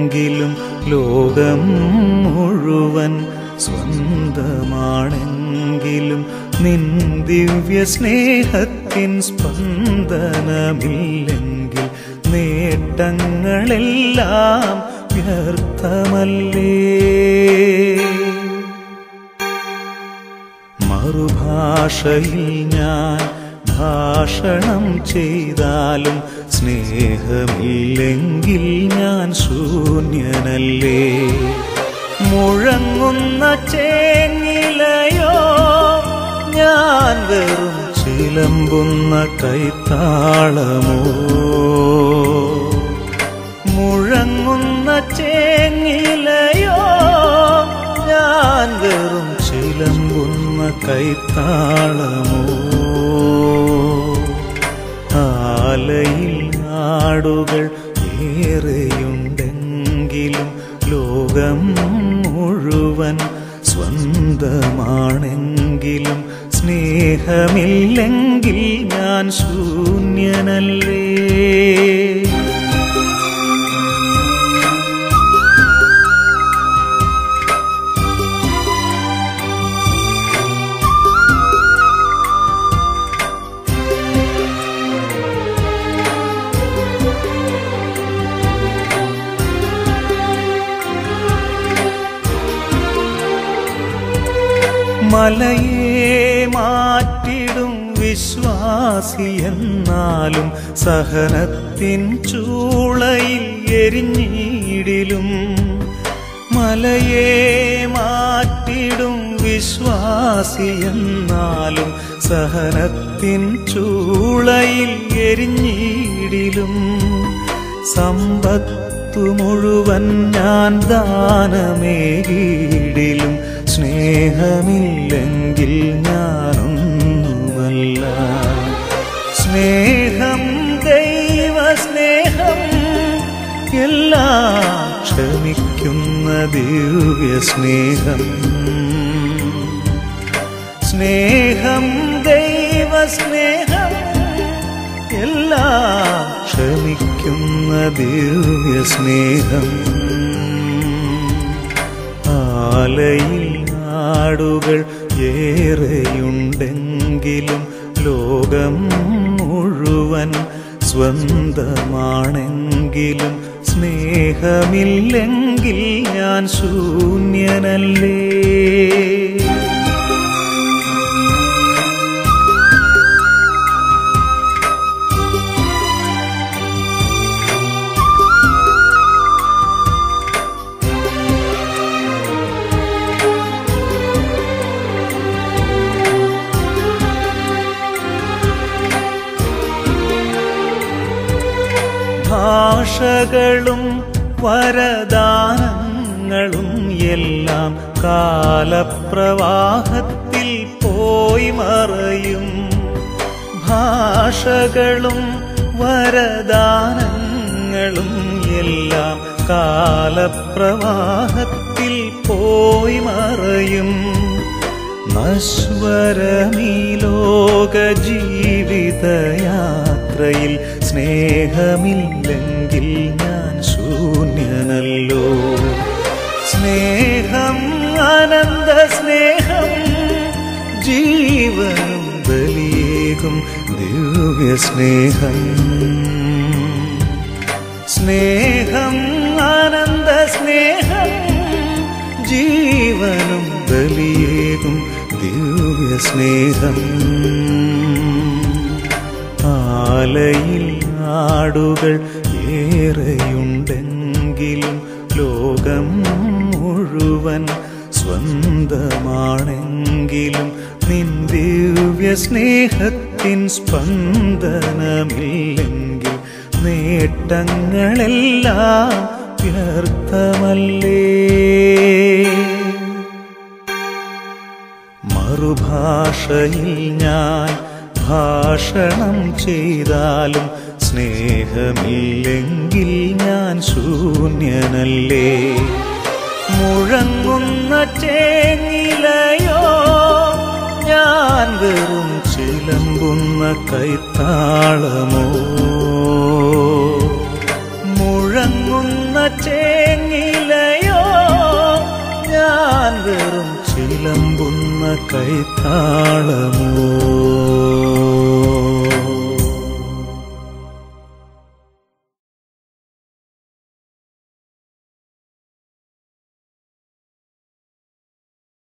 സ്വന്തമാണെങ്കിലും ലോകം മുഴുവൻ സ്വന്തമാണെങ്കിലും നിൻ ദിവ്യ സ്നേഹത്തിൻ സ്പന്ദനമില്ലെങ്കിൽ നേട്ടങ്ങളെല്ലാം വ്യർത്ഥമല്ലേ മറുഭാഷയിൽ ഞാൻ ഭാഷണം ചെയ്താലും സ്നേഹമില്ലെങ്കിൽ ഞാൻ ശൂന്യനല്ലേ മുഴങ്ങുന്ന ചേങ്ങിലയോ ഞാൻ വെറും ചിലമ്പുന്ന കൈത്താളമോ മുഴങ്ങുന്ന ചേങ്ങിലയോ ഞാൻ വെറും ചിലമ്പുന്ന കൈത്താളമോ ആലയിൽ നാടുകൾ ഏറെയുണ്ടെങ്കിലും ലോകം മുഴുവൻ സ്വന്തമാണെങ്കിലും സ്നേഹമില്ലെങ്കിൽ ഞാൻ ശൂന്യനല്ലേ മലയെ മാറ്റിടും വിശ്വാസി എന്നാലും സഹനത്തിൻ ചൂളയിൽ എരിഞ്ഞിടിലും മലയെ മാറ്റിടും വിശ്വാസി എന്നാലും സഹനത്തിൻ ചൂളയിൽ എരിഞ്ഞിടിലും സമ്പത്തു മുഴുവൻ ഞാൻ ദാനമേകിടിലും സ്നേഹമില്ലെങ്കിൽ ഞാനൊന്നുമല്ല സ്നേഹം ദൈവ സ്നേഹം എല്ലാം ക്ഷമിക്കുന്ന ദിവ്യ സ്നേഹം സ്നേഹം ദൈവ സ്നേഹം എല്ലാം ക്ഷമിക്കുന്ന ദിവ്യ സ്നേഹം ആലയിൽ നാടുകൾ ഏറെയുണ്ടെങ്കിലും ലോകം മുഴുവൻ സ്വന്തമാണെങ്കിലും സ്നേഹമില്ലെങ്കിൽ ഞാൻ ശൂന്യനല്ലേ ഭാഷകളും വരദാനങ്ങളും എല്ലാം കാലപ്രവാഹത്തിൽ പോയി മറയും ഭാഷകളും വരദാനങ്ങളും എല്ലാം കാലപ്രവാഹത്തിൽ പോയി മറയും നശ്വരമീ ലോക ജീവിതയാത്രയിൽ സ്നേഹമില്ലെങ്കിൽ ഞാൻ ശൂന്യനല്ലോ സ്നേഹം ആനന്ദ സ്നേഹം ജീവനും ബലിയേകും ദിവ്യ സ്നേഹം സ്നേഹം ആനന്ദ സ്നേഹം ജീവനും ബലിയേകും ദിവ്യ സ്നേഹം ആലയിൽ നാടുകൾ ഏറെയുണ്ടെങ്കിലും ലോകം മുഴുവൻ സ്വന്തമാണെങ്കിലും നിൻ ദിവ്യ സ്നേഹത്തിൻ സ്പന്ദനമില്ലെങ്കിൽ നേട്ടങ്ങളെല്ലാം വ്യർത്ഥമല്ലേ മറുഭാഷയിൽ ഞാൻ ഭാഷണം ചെയ്താലും സ്നേഹമില്ലെങ്കിൽ ഞാൻ ശൂന്യനല്ലേ മുഴങ്ങുന്ന ചേങ്ങിലയോ ഞാൻ വെറും ചിലമ്പുന്ന കൈത്താളമോ മുഴങ്ങുന്ന ചേങ്ങിലയോ ഞാൻ വെറും ചിലമ്പുന്ന കൈത്താളമോ